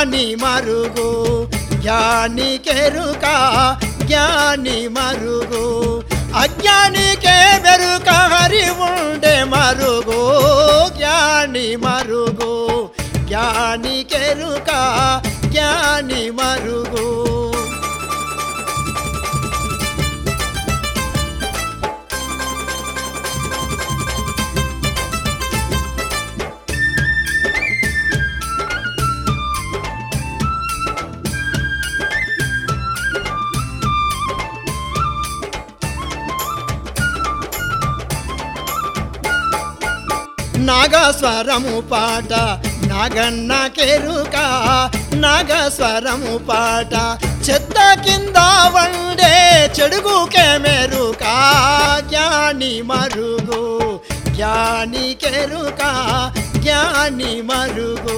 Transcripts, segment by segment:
జ్ఞాని మరుగు జ్ఞాని కెరుక జ్ఞాని మరుగు అజ్ఞానికే వెరుక హరి ఉండే మరుగు జ్ఞాని మరుగు జ్ఞాని కెరుక జ్ఞాని మరుగు నాగస్వరము పాట నాగన్న కెరుక నాగస్వరము పాట చెత్త కింద వండే చెడుగుకే మెరుక జ్ఞాని మరుగు జ్ఞాని కెరుక జ్ఞాని మరుగు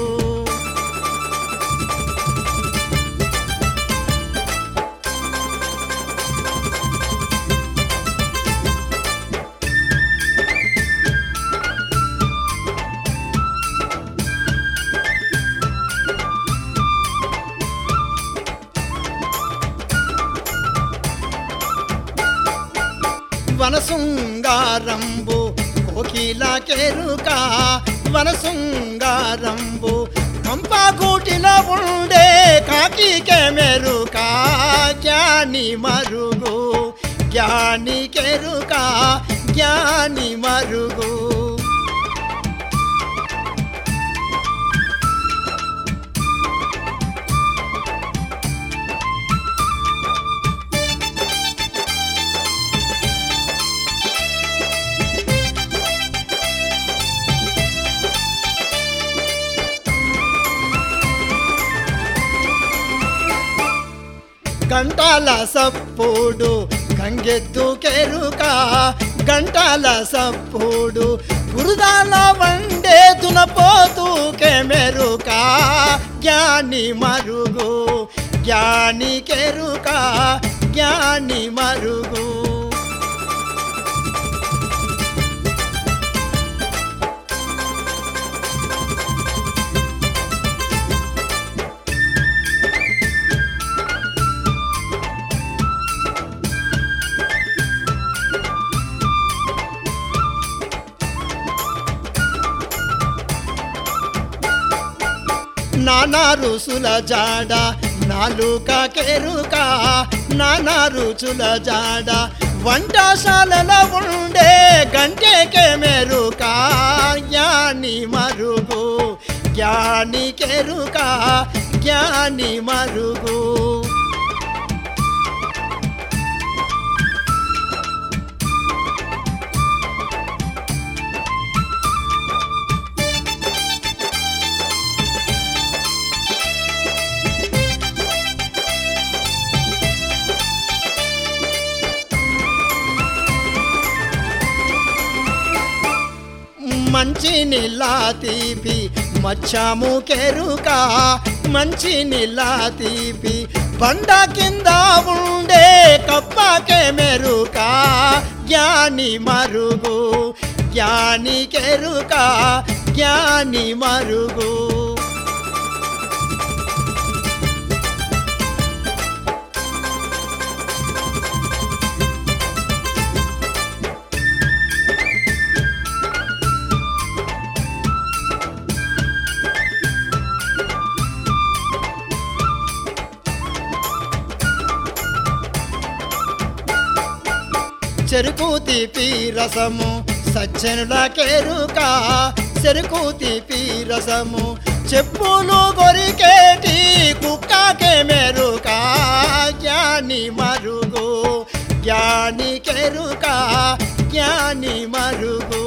వనసుంగారంబు కోకిల కెరుక వనసుంగారంబు పంపగూటిల ఉండే కాకికే మెరుక జ్ఞాని మరుగు జ్ఞాని కెరుక జ్ఞాని మరుగు గంటాల సప్పుడు గంగెద్దు కెరుక గంటాల సప్పుడు బురదాల వండే దునపోతూ కెమెరుక జ్ఞాని మరుగు జ్ఞాని కెరుక జ్ఞాని మరుగు నానా రుసుల జాడ నాలుక కెరుక నానా రుచుల జాడ వంటశాలలో ఉండే గంటెకే మెరుక జ్ఞాని మరుగు జ్ఞాని కెరుక జ్ఞాని మరుగు మంచి నీళ్ళ తీపి మచ్చము కెరుక మంచి నీళ్ళ తీపి బండ కింద ఉండే కప్పకే మెరుక జ్ఞాని మరుగు జ్ఞాని కెరుక జ్ఞాని మరుగు చెరుకు తీపి రసము సజ్జనుల కెరుక చెరుకు తీపి రసము చెప్పులు గొరికేటి కుక్కకే మెరుక జ్ఞాని మరుగు జ్ఞాని కెరుక జ్ఞాని మరుగు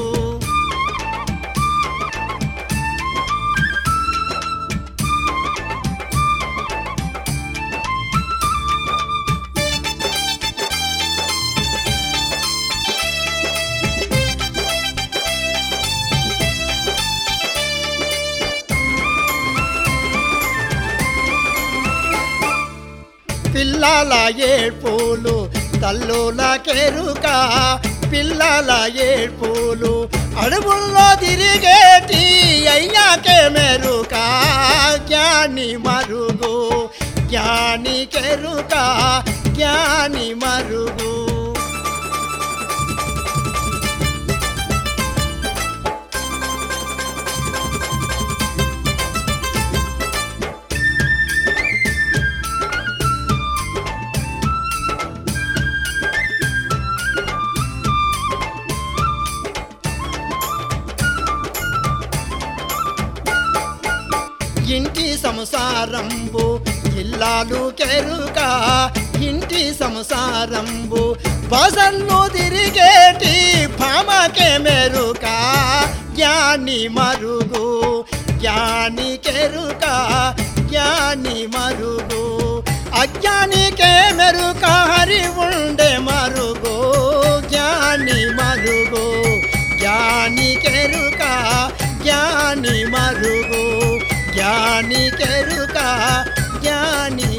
పిల్లల ఏడ్పులు తల్లుల కెరుక పిల్లల ఏడ్పులు అడవుల్లో తిరిగేటి అయ్యాకే మెరుక జ్ఞాని మరుగు జ్ఞాని కెరుక జ్ఞాని మరుగు ఇంటి సంసారంబు ఇల్లాలు కెరుక ఇంటి సంసారంబు బజన్ను తిరిగేటి భామకే మెరుక జ్ఞాని మరుగు జ్ఞాని కెరుక జ్ఞాని మరుగు అజ్ఞానికే మెరుక హరి ఉండే మరుగు జ్ఞాని మరుగు జ్ఞాని కెరుక జ్ఞాని మరుగు జ్ఞాని కెరుక జ్ఞాని